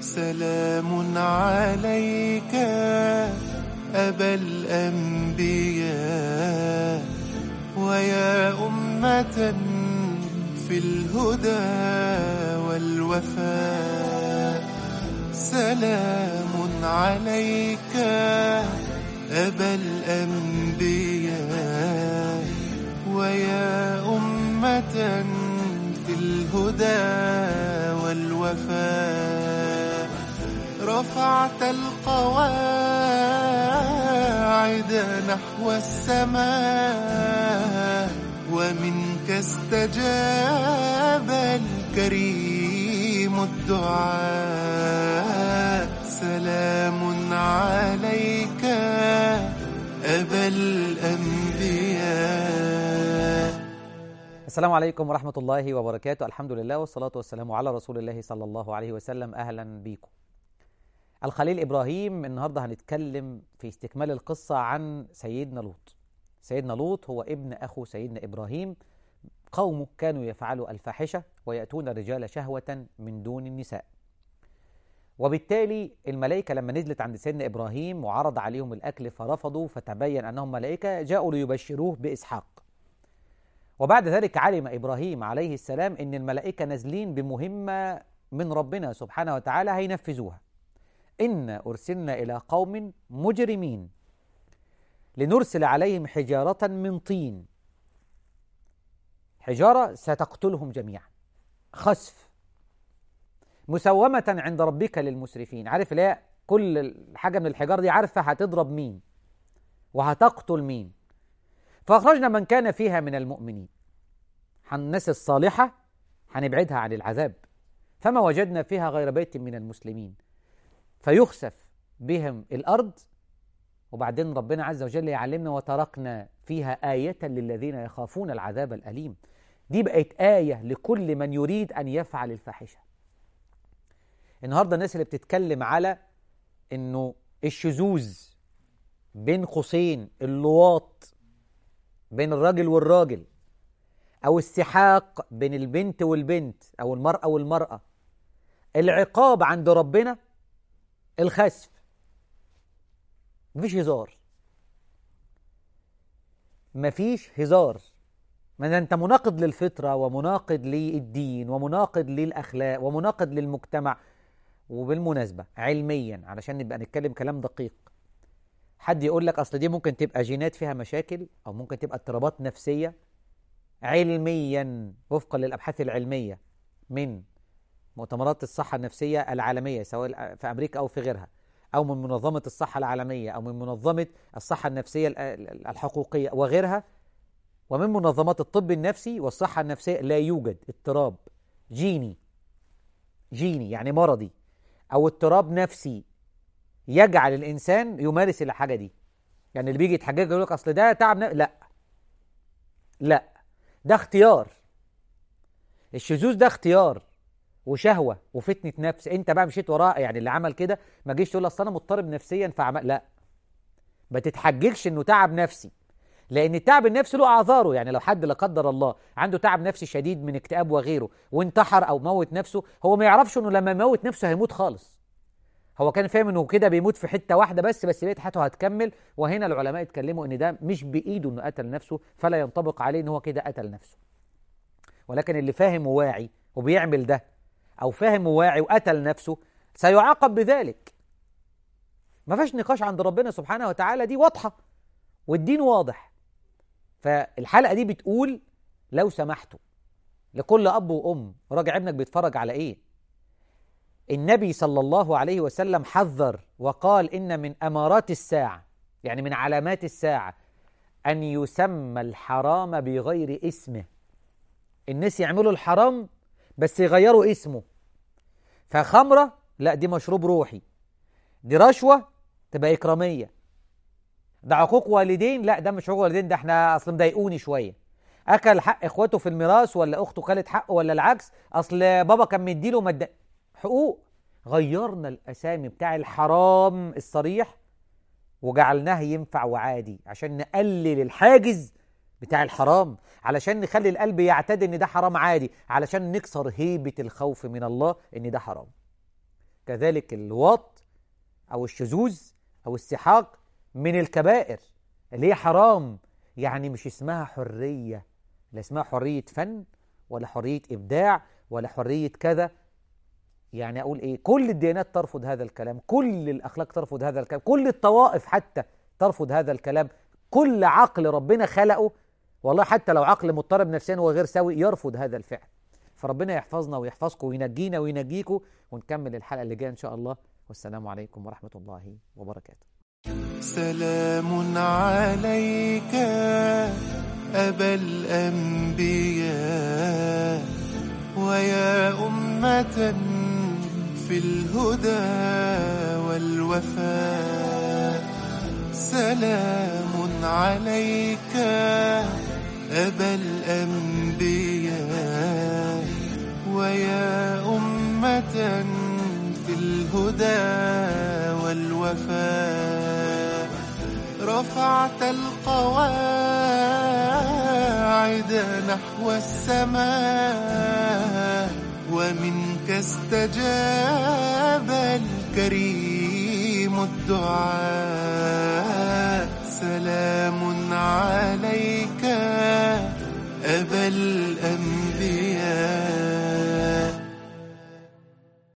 سلام عليك أبا الأنبياء ويا أمة في الهدى والوفاء سلام عليك أبا الأنبياء ويا أمة في الهدى والوفاء رفعت القواعد نحو السماء ومنك استجاب الكريم الدعاء سلام عليك أبا الأنبياء السلام عليكم ورحمة الله وبركاته الحمد لله والصلاة والسلام على رسول الله صلى الله عليه وسلم أهلا بيكم الخليل إبراهيم النهاردة هنتكلم في استكمال القصة عن سيدنا لوط سيدنا لوط هو ابن أخو سيدنا إبراهيم قومه كانوا يفعلوا الفاحشة ويأتون الرجال شهوة من دون النساء وبالتالي الملائكة لما نزلت عند سيدنا إبراهيم وعرض عليهم الأكل فرفضوا فتبين أنهم ملائكة جاءوا ليبشروه بإسحاق وبعد ذلك علم إبراهيم عليه السلام أن الملائكة نازلين بمهمة من ربنا سبحانه وتعالى هينفذوها إن أرسلنا إلى قوم مجرمين لنرسل عليهم حجارة من طين حجارة ستقتلهم جميعا خسف مسومة عند ربك للمسرفين عارف لا كل حاجة من الحجار دي عارفة هتضرب مين وهتقتل مين فأخرجنا من كان فيها من المؤمنين الناس الصالحة هنبعدها عن العذاب فما وجدنا فيها غير بيت من المسلمين فيخسف بهم الأرض وبعدين ربنا عز وجل يعلمنا وتركنا فيها آية للذين يخافون العذاب الأليم دي بقت آية لكل من يريد أن يفعل الفاحشة النهاردة الناس اللي بتتكلم على أنه الشذوذ بين قوسين اللواط بين الراجل والراجل أو السحاق بين البنت والبنت أو المرأة والمرأة العقاب عند ربنا الخسف مفيش هزار مفيش هزار ما انت مناقض للفطره ومناقض للدين ومناقض للاخلاق ومناقض للمجتمع وبالمناسبه علميا علشان نبقى نتكلم كلام دقيق حد يقول لك اصل دي ممكن تبقى جينات فيها مشاكل او ممكن تبقى اضطرابات نفسيه علميا وفقا للابحاث العلميه من مؤتمرات الصحه النفسيه العالميه سواء في امريكا او في غيرها أو من منظمة الصحة العالمية أو من منظمة الصحة النفسية الحقوقية وغيرها ومن منظمات الطب النفسي والصحة النفسية لا يوجد اضطراب جيني جيني يعني مرضي أو اضطراب نفسي يجعل الإنسان يمارس الحاجة دي يعني اللي بيجي يتحجج يقول لك أصل ده تعب نفسي لا لا ده اختيار الشذوذ ده اختيار وشهوه وفتنه نفس انت بقى مشيت وراه يعني اللي عمل كده ما جيش تقول اصل انا مضطرب نفسيا فعمل لا ما تتحججش انه تعب نفسي لان التعب النفسي له اعذاره يعني لو حد لا قدر الله عنده تعب نفسي شديد من اكتئاب وغيره وانتحر او موت نفسه هو ما يعرفش انه لما يموت نفسه هيموت خالص هو كان فاهم انه كده بيموت في حته واحده بس بس بقيه حياته هتكمل وهنا العلماء اتكلموا ان ده مش بايده انه قتل نفسه فلا ينطبق عليه ان هو كده قتل نفسه ولكن اللي فاهم وواعي وبيعمل ده أو فاهم وواعي وقتل نفسه سيعاقب بذلك ما فيش نقاش عند ربنا سبحانه وتعالى دي واضحة والدين واضح فالحلقة دي بتقول لو سمحتوا لكل أب وأم راجع ابنك بيتفرج على إيه النبي صلى الله عليه وسلم حذر وقال إن من أمارات الساعة يعني من علامات الساعة أن يسمى الحرام بغير اسمه الناس يعملوا الحرام بس يغيروا اسمه فخمرة لا دي مشروب روحي دي رشوة تبقى إكرامية ده عقوق والدين لا ده مش عقوق والدين ده احنا أصل مضايقوني شوية أكل حق إخواته في الميراث ولا أخته كلت حقه ولا العكس أصل بابا كان مديله مد... حقوق غيرنا الأسامي بتاع الحرام الصريح وجعلناه ينفع وعادي عشان نقلل الحاجز بتاع الحرام علشان نخلي القلب يعتاد ان ده حرام عادي علشان نكسر هيبة الخوف من الله ان ده حرام كذلك الواط أو الشذوذ أو السحاق من الكبائر اللي هي حرام يعني مش اسمها حرية لا اسمها حرية فن ولا حرية إبداع ولا حرية كذا يعني أقول إيه كل الديانات ترفض هذا الكلام كل الأخلاق ترفض هذا الكلام كل الطوائف حتى ترفض هذا الكلام كل عقل ربنا خلقه والله حتى لو عقل مضطرب نفسيا وغير سوي يرفض هذا الفعل فربنا يحفظنا ويحفظكم وينجينا وينجيكم ونكمل الحلقة اللي جاية إن شاء الله والسلام عليكم ورحمة الله وبركاته سلام عليك أبا الأنبياء ويا أمة في الهدى والوفاء سلام عليك أبا الأنبياء ويا أمة في الهدى والوفاء رفعت القواعد نحو السماء ومنك استجاب الكريم الدعاء سلام عليك